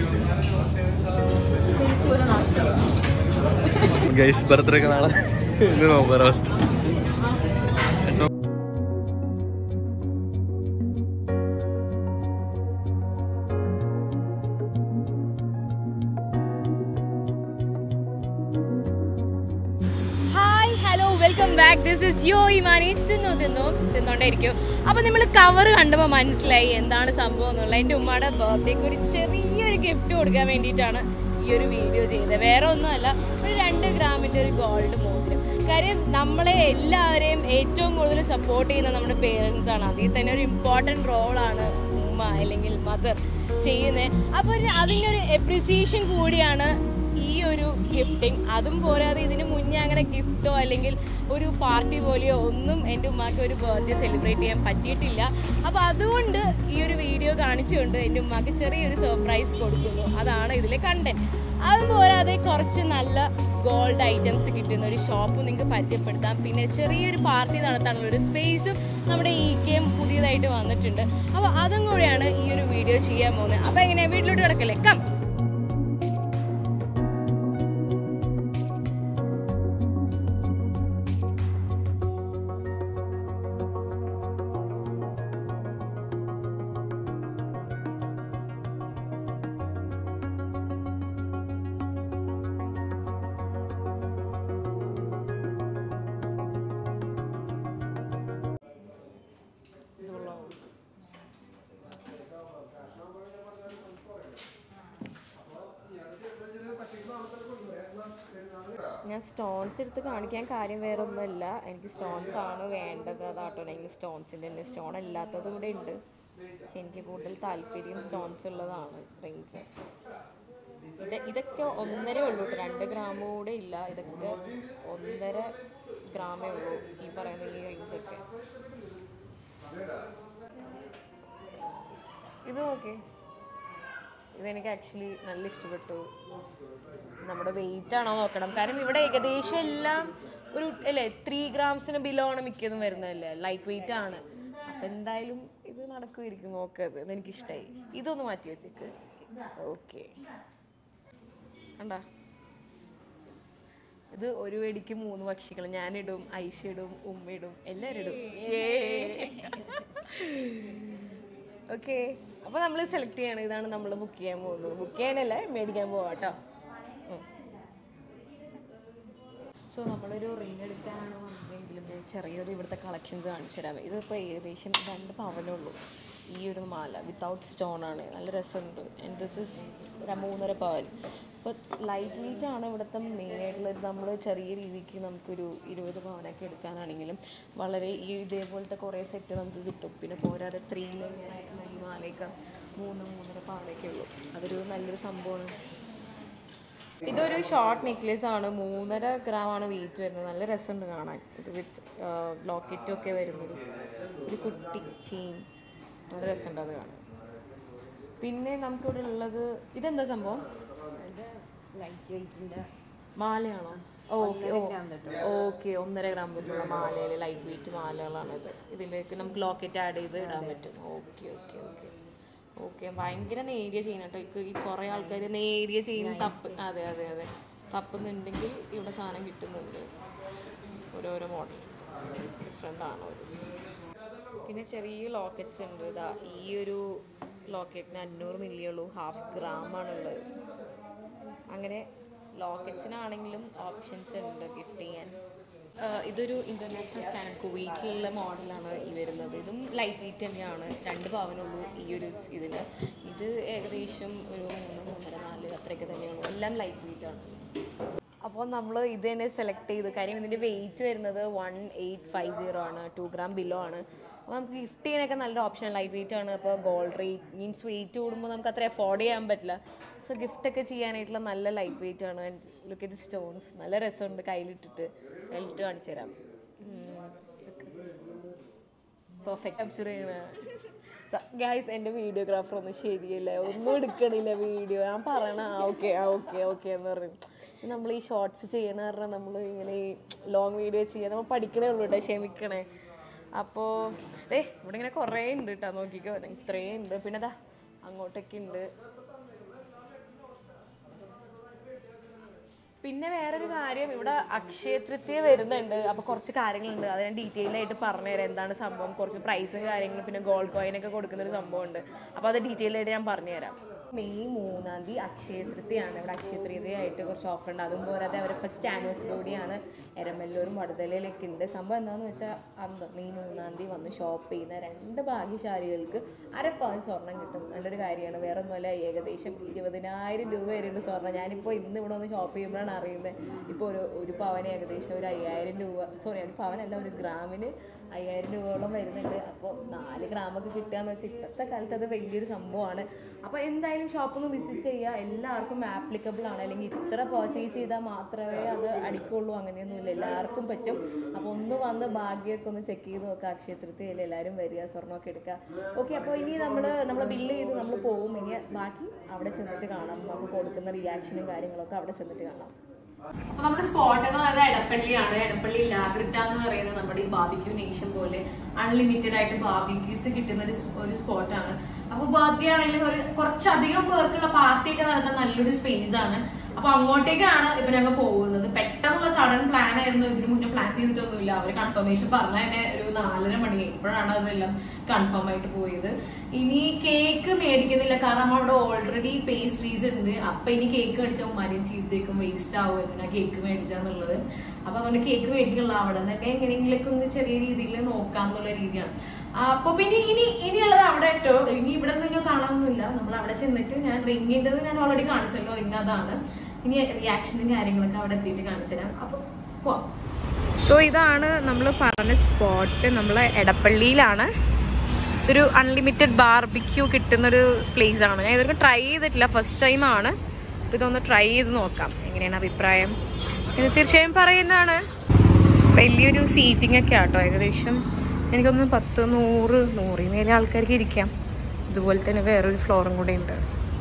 പിരിച്ചുവിടണം ആവശ്യം guys birthday ഒക്കെ നാളെ ഇന്ന് നോക്കാം first hi hello welcome back this is your ഇമാനി തിന്നു തിന്നു തിന്നോണ്ടേയിരിക്കും അപ്പോൾ നമ്മൾ കവർ കണ്ടപ്പോൾ മനസ്സിലായി എന്താണ് സംഭവം എന്നുള്ളത് എൻ്റെ ഉമ്മയുടെ ബർത്ത്ഡേക്ക് ഒരു ചെറിയൊരു ഗിഫ്റ്റ് കൊടുക്കാൻ വേണ്ടിയിട്ടാണ് ഈ ഒരു വീഡിയോ ചെയ്തത് വേറെ ഒന്നുമല്ല ഒരു രണ്ട് ഗ്രാമിൻ്റെ ഒരു ഗോൾഡ് മോതിരം കാര്യം നമ്മളെ എല്ലാവരെയും ഏറ്റവും കൂടുതൽ സപ്പോർട്ട് ചെയ്യുന്ന നമ്മുടെ പേരൻസ് ആണ് അതിൽ തന്നെ ഒരു ഇമ്പോർട്ടൻറ്റ് റോളാണ് ഉമ്മ അല്ലെങ്കിൽ മദർ ചെയ്യുന്നത് അപ്പോൾ ഒരു അതിൻ്റെ ഒരു എപ്രിസിയേഷൻ കൂടിയാണ് ഈ ഒരു ഗിഫ്റ്റിംഗ് അതും പോരാതെ ഇതിന് മുന്നേ അങ്ങനെ ഗിഫ്റ്റോ അല്ലെങ്കിൽ ഒരു പാർട്ടി പോലെയോ ഒന്നും എൻ്റെ ഉമ്മാക്ക് ഒരു ബർത്ത്ഡേ സെലിബ്രേറ്റ് ചെയ്യാൻ പറ്റിയിട്ടില്ല അപ്പോൾ അതുകൊണ്ട് ഈ ഒരു വീഡിയോ കാണിച്ചുകൊണ്ട് എൻ്റെ ഉമ്മാക്ക് ചെറിയൊരു സർപ്രൈസ് കൊടുക്കുന്നു അതാണ് ഇതിലെ കണ്ടന്റ് അതും പോരാതെ കുറച്ച് നല്ല ഗോൾഡ് ഐറ്റംസ് കിട്ടുന്ന ഒരു ഷോപ്പ് നിങ്ങൾക്ക് പരിചയപ്പെടുത്താം പിന്നെ ചെറിയൊരു പാർട്ടി നടത്താനുള്ള ഒരു സ്പേസും നമ്മുടെ ഈ കെയും പുതിയതായിട്ട് വന്നിട്ടുണ്ട് അപ്പോൾ അതും കൂടെയാണ് ഈ ഒരു വീഡിയോ ചെയ്യാൻ പോകുന്നത് അപ്പോൾ എങ്ങനെയാണ് വീട്ടിലോട്ട് കിടക്കല്ലേ കം ഞാൻ സ്റ്റോൺസ് എടുത്ത് കാണിക്കാൻ കാര്യം വേറെ ഒന്നുമല്ല എനിക്ക് സ്റ്റോൺസ് ആണ് വേണ്ടത് അതാട്ടോ എനിക്ക് സ്റ്റോൺസിൻ്റെ തന്നെ സ്റ്റോൺ അല്ലാത്തതും ഇവിടെ ഉണ്ട് പക്ഷെ എനിക്ക് കൂടുതൽ താല്പര്യം സ്റ്റോൺസ് ഉള്ളതാണ് റിങ്സ് ഇത് ഇതൊക്കെ ഒന്നര ഉള്ളൂ കേട്ടോ രണ്ട് ഗ്രാം കൂടെ ഇല്ല ഇതൊക്കെ ഒന്നര ഗ്രാമേ ഉള്ളൂ ഈ പറയുന്ന ഈ റിങ്സ് ഒക്കെ ഇത് നോക്കേ ഇതെനിക്ക് ആക്ച്വലി നല്ല ഇഷ്ടപ്പെട്ടു നമ്മുടെ വെയിറ്റ് ആണോ നോക്കണം കാരണം ഇവിടെ ഏകദേശം എല്ലാം ഒരു അല്ലേ ത്രീ ഗ്രാംസിന് ബിലോ ആണ് മിക്കതും വരുന്നതല്ലേ ലൈറ്റ് വെയിറ്റ് ആണ് അപ്പം എന്തായാലും ഇത് നടക്കുമായിരിക്കും നോക്കത് ഇതെനിക്ക് ഇഷ്ടമായി ഇതൊന്ന് മാറ്റി വെച്ചേക്ക് ഓക്കെ കണ്ടാ ഇത് ഒരു വെടിക്ക് മൂന്ന് പക്ഷികൾ ഞാനിടും ഐഷ ഇടും ഉമ്മ ഇടും എല്ലാവരും ഇടും ഓക്കെ അപ്പോൾ നമ്മൾ സെലക്ട് ചെയ്യണം ഇതാണ് നമ്മൾ ബുക്ക് ചെയ്യാൻ പോകുന്നത് ബുക്ക് ചെയ്യാനല്ലേ മേടിക്കാൻ പോവാം കേട്ടോ സോ നമ്മളൊരു റിങ് എടുക്കാനാണ് വന്നതെങ്കിലും ഞാൻ ചെറിയൊരു ഇവിടുത്തെ കളക്ഷൻസ് കാണിച്ചു തരാം ഇതിപ്പോൾ ഏകദേശം രണ്ട് പവനുള്ളൂ ഈ ഒരു മാല വിത്തൗട്ട് സ്റ്റോൺ ആണ് നല്ല രസമുണ്ട് ആൻഡ് ദിസ് ഇസ് മൂന്നര പവൻ അപ്പോൾ ലൈറ്റ് വെയിറ്റ് ആണ് ഇവിടുത്തെ മെയിനായിട്ടുള്ള നമ്മൾ ചെറിയ രീതിക്ക് നമുക്കൊരു ഇരുപത് പവനൊക്കെ എടുക്കാനാണെങ്കിലും വളരെ ഈ ഇതേപോലത്തെ കുറേ സെറ്റ് നമുക്ക് കിട്ടും പിന്നെ പോരാതെ ത്രീ ലൈനായിട്ടുള്ള ഈ മാലയൊക്കെ മൂന്ന് മൂന്നര പവനൊക്കെ ഉള്ളൂ അതൊരു നല്ലൊരു സംഭവമാണ് ഇതൊരു ഷോർട്ട് നെക്ലേസ് ആണ് മൂന്നര ഗ്രാം ആണ് വെയിറ്റ് വരുന്നത് നല്ല രസമുണ്ട് കാണാൻ ഇത് വിത്ത് ലോക്കറ്റും ഒക്കെ വരുന്നൊരു ഒരു കുട്ടി ചെയിൻ നല്ല രസമുണ്ട് അത് കാണാൻ പിന്നെ നമുക്കിവിടെ ഉള്ളത് ഇതെന്താ സംഭവം ലൈറ്റ് വെയിറ്റിന്റെ മാലയാണോ ഓക്കെ ഓക്കെ ഒന്നര ഗ്രാം വരുന്നുള്ള മാലയിൽ ലൈറ്റ് വെയിറ്റ് മാലകളാണിത് ഇതിലേക്ക് നമുക്ക് ലോക്കറ്റ് ആഡ് ചെയ്ത് ഇടാൻ പറ്റും ഓക്കെ ഓക്കെ ഓക്കെ ഓക്കെ ഭയങ്കര നേരിയ ചെയിൻ കേട്ടോ ഇപ്പൊ ഈ കുറേ ആൾക്കാർ നേരിയ ചെയിൻ തപ്പ് അതെ അതെ അതെ തപ്പുന്നുണ്ടെങ്കിൽ ഇവിടെ സാധനം കിട്ടുന്നുണ്ട് ഓരോരോ മോഡൽ ഡിഫറെൻ്റ് ആണ് ഒരു പിന്നെ ചെറിയ ലോക്കറ്റ്സ് ഉണ്ട് ഇതാ ഈ ഒരു ലോക്കറ്റിന് അഞ്ഞൂറ് മില്ലിയേ ഉള്ളൂ ഹാഫ് ഗ്രാം ആണുള്ളത് അങ്ങനെ ലോക്കറ്റ്സിനാണെങ്കിലും ഓപ്ഷൻസ് ഉണ്ട് ഗിഫ്റ്റ് ചെയ്യാൻ ആഹ് ഇതൊരു ഇൻ്റർനാഷണൽ സ്റ്റാൻഡേർഡ് കുവൈറ്റിലുള്ള മോഡലാണ് ഈ വരുന്നത് ഇതും ലൈറ്റ് വെയിറ്റ് തന്നെയാണ് രണ്ട് പവനുള്ളൂ ഈ ഒരു ഇതിന് ഇത് ഏകദേശം ഒരു മൂന്ന് മൂന്നര നാല് അത്രയൊക്കെ തന്നെയുള്ളൂ എല്ലാം ലൈറ്റ് വെയിറ്റ് ആണ് അപ്പോൾ നമ്മൾ ഇത് തന്നെ സെലക്ട് ചെയ്തു കാര്യം ഇതിൻ്റെ വെയിറ്റ് വരുന്നത് വൺ എയ്റ്റ് ഫൈവ് സീറോ ആണ് ടു ഗ്രാം ബിലോ ആണ് അപ്പോൾ നമുക്ക് ഗിഫ്റ്റ് ചെയ്യാനൊക്കെ നല്ലൊരു ഓപ്ഷൻ ലൈറ്റ് വെയിറ്റ് ആണ് അപ്പോൾ ഗോൾഡ് റേറ്റ് മീൻസ് വെയിറ്റ് കൂടുമ്പോൾ നമുക്ക് അത്ര അഫോർഡ് ചെയ്യാൻ പറ്റില്ല സോ ഗിഫ്റ്റ് ഒക്കെ ചെയ്യാനായിട്ടുള്ള നല്ല ലൈറ്റ് വെയിറ്റ് ആണ് ലുക്ക് ഇത് സ്റ്റോൺസ് നല്ല രസമുണ്ട് കയ്യിലിട്ടിട്ട് കയ്യിലിട്ട് കാണിച്ചു തരാം പെർഫെക്റ്റ് ക്യാപ്ചർ ചെയ്യണ ഗായ്സ് എൻ്റെ വീഡിയോഗ്രാഫർ ഒന്നും ശരിയല്ല ഒന്നും എടുക്കണില്ല വീഡിയോ ഞാൻ പറയണ ആ ഓക്കെ ആ ഓക്കെ ഓക്കെ എന്ന് പറയും നമ്മൾ ഈ ഷോർട്സ് ചെയ്യണ കാരണം നമ്മൾ ഇങ്ങനെ ഈ ലോങ് വീഡിയോ ചെയ്യാൻ നമ്മൾ പഠിക്കണേ ഉള്ളൂ കേട്ടോ ക്ഷമിക്കണേ അപ്പോൾ ഏ ഇവിടെ ഇങ്ങനെ കുറേ ഉണ്ട് കേട്ടോ നോക്കിക്കോ ഇത്രയും ഉണ്ട് പിന്നെ അതാ അങ്ങോട്ടൊക്കെ ഉണ്ട് പിന്നെ വേറൊരു കാര്യം ഇവിടെ അക്ഷയ തൃതീയ വരുന്നുണ്ട് അപ്പോൾ കുറച്ച് കാര്യങ്ങളുണ്ട് അത് ഞാൻ ഡീറ്റെയിൽ ആയിട്ട് പറഞ്ഞുതരാം എന്താണ് സംഭവം കുറച്ച് പ്രൈസും കാര്യങ്ങളും പിന്നെ ഗോൾഡ് കോയിൻ ഒക്കെ കൊടുക്കുന്ന ഒരു സംഭവമുണ്ട് അപ്പോൾ അത് ഡീറ്റെയിൽ ആയിട്ട് ഞാൻ പറഞ്ഞുതരാം മെയ് മൂന്നാം തീയതി അക്ഷയ തൃതീയാണ് ഇവിടെ അക്ഷയ തൃതീയമായിട്ട് കുറച്ച് ഓഫർ ഉണ്ട് അതും പോരാതെ അവരുടെ ഫസ്റ്റ് ആനിവേഴ്സറി കൂടിയാണ് എരമല്ലൂരും വടുതലയിലൊക്കെ ഉണ്ട് സംഭവം എന്താണെന്ന് വെച്ചാൽ അന്ന് മെയ് മൂന്നാം തീയതി വന്ന് ഷോപ്പ് ചെയ്യുന്ന രണ്ട് ഭാഗ്യശാലികൾക്ക് അര പവൻ സ്വർണം കിട്ടും നല്ലൊരു കാര്യമാണ് വേറെ ഒന്നുമല്ല ഏകദേശം ഇരുപതിനായിരം രൂപ വരുന്നുണ്ട് സ്വർണ്ണം ഞാനിപ്പോൾ ഇന്ന് ഇവിടെ ഒന്ന് ഷോപ്പ് ചെയ്യുമ്പോഴാണ് അറിയുന്നത് ഇപ്പോൾ ഒരു ഒരു പവന് ഏകദേശം ഒരു അയ്യായിരം രൂപ സോറി ഒരു പവനല്ല ഒരു ഗ്രാമിന് അയ്യായിരം രൂപയോളം വരുന്നുണ്ട് അപ്പോൾ നാല് ഗ്രാമൊക്കെ കിട്ടുക എന്ന് വെച്ചാൽ ഇപ്പോഴത്തെ കാലത്ത് അത് വലിയൊരു സംഭവമാണ് അപ്പോൾ എന്തായാലും ഷോപ്പിൽ നിന്ന് വിസിറ്റ് ചെയ്യുക എല്ലാവർക്കും ആപ്ലിക്കബിൾ ആണ് അല്ലെങ്കിൽ ഇത്ര പർച്ചേസ് ചെയ്താൽ മാത്രമേ അത് അടിക്കുള്ളൂ അങ്ങനെയൊന്നുമില്ല എല്ലാവർക്കും പറ്റും അപ്പോൾ ഒന്ന് വന്ന് ഭാഗ്യമൊക്കെ ഒന്ന് ചെക്ക് ചെയ്ത് നോക്കുക അക്ഷയതൃപ്തിയിൽ എല്ലാവരും വരിക സ്വർണ്ണമൊക്കെ എടുക്കുക ഓക്കെ അപ്പോൾ ഇനി നമ്മൾ നമ്മൾ ബില്ല് ചെയ്ത് നമ്മൾ പോകും ഇനി ബാക്കി അവിടെ ചെന്നിട്ട് കാണാം നമുക്ക് കൊടുക്കുന്ന റിയാക്ഷനും കാര്യങ്ങളൊക്കെ അവിടെ ചെന്നിട്ട് കാണാം അപ്പൊ നമ്മുടെ സ്പോട്ട് എന്ന് പറയുന്നത് എടപ്പള്ളിയാണ് എടപ്പള്ളി ലാഗ്രിറ്റ എന്ന് പറയുന്നത് നമ്മുടെ ഈ ബാബിക്യൂ നേഷൻ പോലെ അൺലിമിറ്റഡ് ആയിട്ട് ബാബിക്യൂസ് കിട്ടുന്ന ഒരു സ്- ഒരു സ്പോട്ടാണ് അപ്പൊ ബർത്ത്ഡേ ആണെങ്കിലും ഒരു കുറച്ചധികം പേർക്കുള്ള പാർട്ടിയൊക്കെ നടത്താൻ നല്ലൊരു സ്പേസ് ആണ് അപ്പൊ അങ്ങോട്ടേക്കാണ് ഇപ്പൊ ഞങ്ങൾ പോകുന്നത് പെട്ടെന്നുള്ള സഡൻ പ്ലാൻ ആയിരുന്നു ഇതിന് മുന്നേ പ്ലാൻ ചെയ്തിട്ടൊന്നുമില്ല അവര് കൺഫർമേഷൻ പറഞ്ഞ തന്നെ ഒരു നാലര മണി ഇപ്പോഴാണ് അതെല്ലാം കൺഫേം ആയിട്ട് പോയത് ഇനി കേക്ക് മേടിക്കുന്നില്ല കാരണം അവിടെ ഓൾറെഡി പേസ്ട്രീസ് ഉണ്ട് അപ്പൊ ഇനി കേക്ക് മേടിച്ചാൽ മരം ചീത്തേക്കും വേസ്റ്റ് ആവും എന്തിനാ കേക്ക് മേടിച്ചാന്നുള്ളത് അപ്പൊ അതുകൊണ്ട് കേക്ക് മേടിക്കുള്ള അവിടെ നിന്ന് തന്നെ എങ്ങനെയെങ്കിലൊക്കെ ഒന്ന് ചെറിയ രീതിയിൽ നോക്കാന്നുള്ള രീതിയാണ് അപ്പൊ പിന്നെ ഇനി ഇനിയുള്ളത് അവിടെ ഇട്ടോ ഇനി ഇവിടെ നിന്ന് കാണാനൊന്നുമില്ല നമ്മൾ അവിടെ ചെന്നിട്ട് ഞാൻ റിങ്ങിൻ്റെത് ഞാൻ ഓൾറെഡി കാണിച്ചല്ലോ റിങ് അതാണ് ഇനി റിയാക്ഷനും കാര്യങ്ങളൊക്കെ അവിടെ എത്തിയിട്ട് കാണിച്ചു തരാം അപ്പൊ പോവാം സോ ഇതാണ് നമ്മൾ പറഞ്ഞ സ്പോട്ട് നമ്മൾ എടപ്പള്ളിയിലാണ് ഇതൊരു അൺലിമിറ്റഡ് ബാർബിക്യൂ കിട്ടുന്നൊരു പ്ലേസ് ആണ് ഞാൻ ഇതൊക്കെ ട്രൈ ചെയ്തിട്ടില്ല ഫസ്റ്റ് ടൈം ആണ് അപ്പോൾ ഇതൊന്ന് ട്രൈ ചെയ്ത് നോക്കാം എങ്ങനെയാണ് അഭിപ്രായം ഇത് തീർച്ചയായും പറയുന്നതാണ് വലിയൊരു സീറ്റിംഗ് ഒക്കെ ആട്ടോ ഏകദേശം എനിക്കൊന്ന് പത്ത് നൂറ് നൂറിൽ മേലെ ആൾക്കാർക്ക് ഇരിക്കാം ഇതുപോലെ തന്നെ വേറൊരു ഫ്ലോറും കൂടെ ഉണ്ട്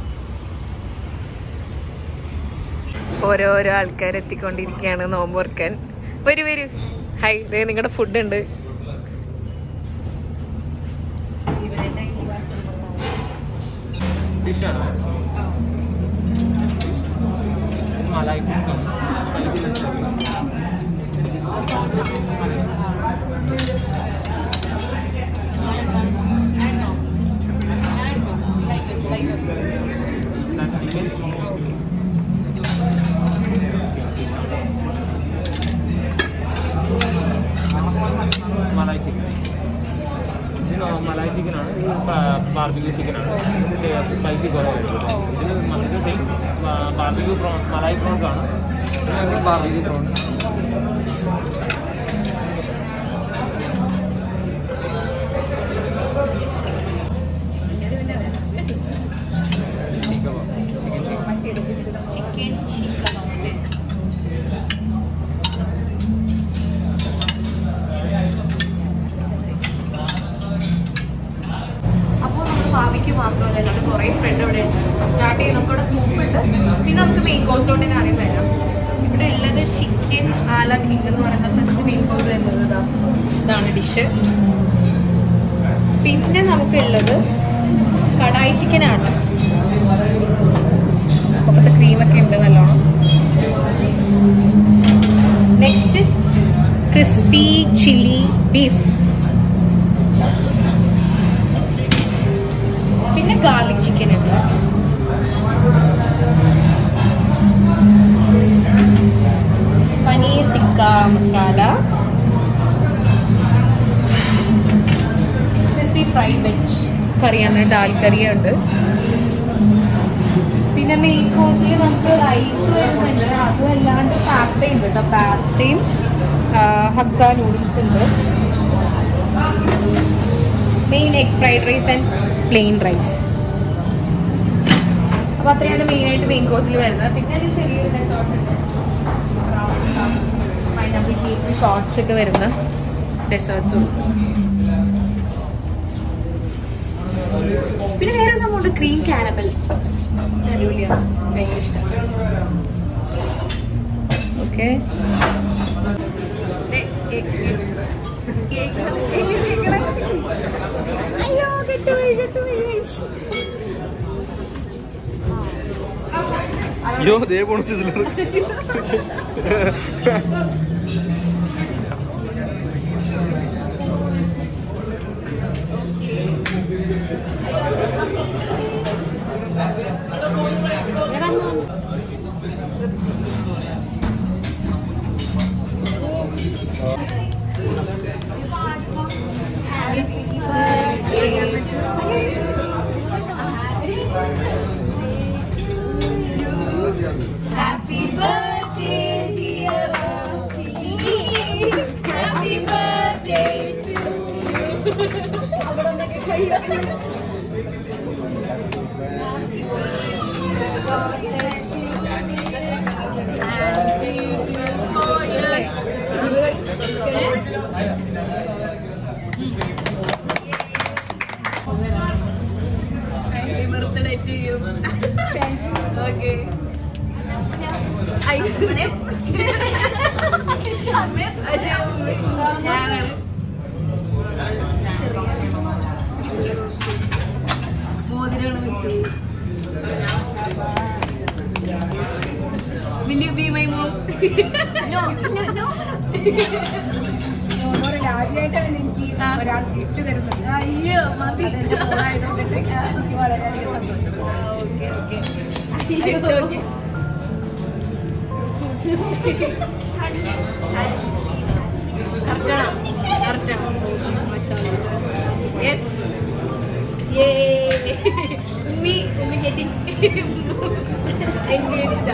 ഓരോരോ ആൾക്കാർ എത്തിക്കൊണ്ടിരിക്കുകയാണ് നോമ്പ് ഓർക്കാൻ വരൂ വരൂ ഹൈ ദേ നിങ്ങളുടെ ഫുഡ് ഉണ്ട് ഫിഷാണ് മലായി മലായി ചിക്കൻ ഇത് മലായി ചിക്കനാണ് ഇത് ബാർബിക്യൂ ചിക്കനാണ് സ്പൈസി കുറവാണ് ഇതിന് ഇത് same barbecue prawn malai prawns ആണ് ഇത് ബാർബിക്യൂ പ്രോൺസ് ചിക്കൻ ഷീക്ക് അപ്പോൾ നമ്മൾ ഭാവിക്ക് മാത്രമല്ല അല്ലാതെ കുറേ സ്പ്രെഡ് ഇവിടെ ഉണ്ട് സ്റ്റാർട്ട് ചെയ്ത് നമുക്ക് ഇവിടെ സൂപ്പ് ഉണ്ട് പിന്നെ നമുക്ക് മെയിൻ കോഴ്സിലോട്ട് തന്നെ ആദ്യം വരാം ഇവിടെ ഉള്ളത് ചിക്കൻ ആല കിങ് എന്ന് പറയുന്ന ഫസ്റ്റ് മെയിൻ കോഴ്സ് വരുന്നത് ഇതാ ഇതാണ് ഡിഷ് പിന്നെ നമുക്കുള്ളത് കടായി ചിക്കനാണ് പുറത്ത് ക്രീമൊക്കെ ഉണ്ട് നല്ലോണം നെക്സ്റ്റ് ക്രിസ്പി ചില്ലി ബീഫ് പിന്നെ ഗാർലിക് ചിക്കൻ ഉണ്ട് paneer tikka masala crispy fried veg കറിയാണ് ഡാൽ കറിയുണ്ട് പിന്നെ മെയിൻ കോഴ്സിൽ നമുക്ക് റൈസ് വരുന്നുണ്ട് അതും അല്ലാണ്ട് പാസ്ത ഉണ്ട് കേട്ടോ പാസ്തയും ഹക്ക നൂഡിൽസ് ഉണ്ട് main egg fried rice and plain rice അപ്പോൾ അത്രയാണ് മെയിനായിട്ട് മെയിൻ കോഴ്സിൽ വരുന്നത് പിന്നെ ഒരു ചെറിയൊരു ഡെസേർട്ട് ഉണ്ട് പൈനാപ്പിൾ കേക്ക് ഷോർട്സ് ഒക്കെ വരുന്ന ഡെസേർട്സും പിന്നെ വേറെ സംഭവമുണ്ട് ക്രീം കാനബൽ അടിപൊളിയാണ് ഭയങ്കര ഇഷ്ടം ഓക്കെ അയ്യോ കെട്ടുപോയി കെട്ടുപോയി guys. അയ്യോ ദേ പോണു sizzler Happy birthday, dear Roshi. Happy birthday to you. Happy birthday, God bless you. Happy birthday to you. Okay. മോതിരാണ് വെച്ചത് Will you be my mom? no, no, no. ആദ്യമായിട്ടാണ് എനിക്ക് ഒരാൾ ഗിഫ്റ്റ് തരുന്നത് അയ്യോ മതി അതെന്റെ മോളായതുകൊണ്ട് എനിക്ക് വളരെയധികം സന്തോഷം ഓക്കെ ഓക്കെ ഓക്കെ കറക്റ്റാണോ കറക്റ്റാണ് യെസ് ഉമ്മി ഉമ്മി ഗെറ്റിംഗ് എൻഗേജ്ഡാ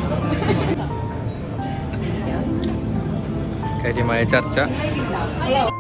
കാര്യമായ ചർച്ച ഹലോ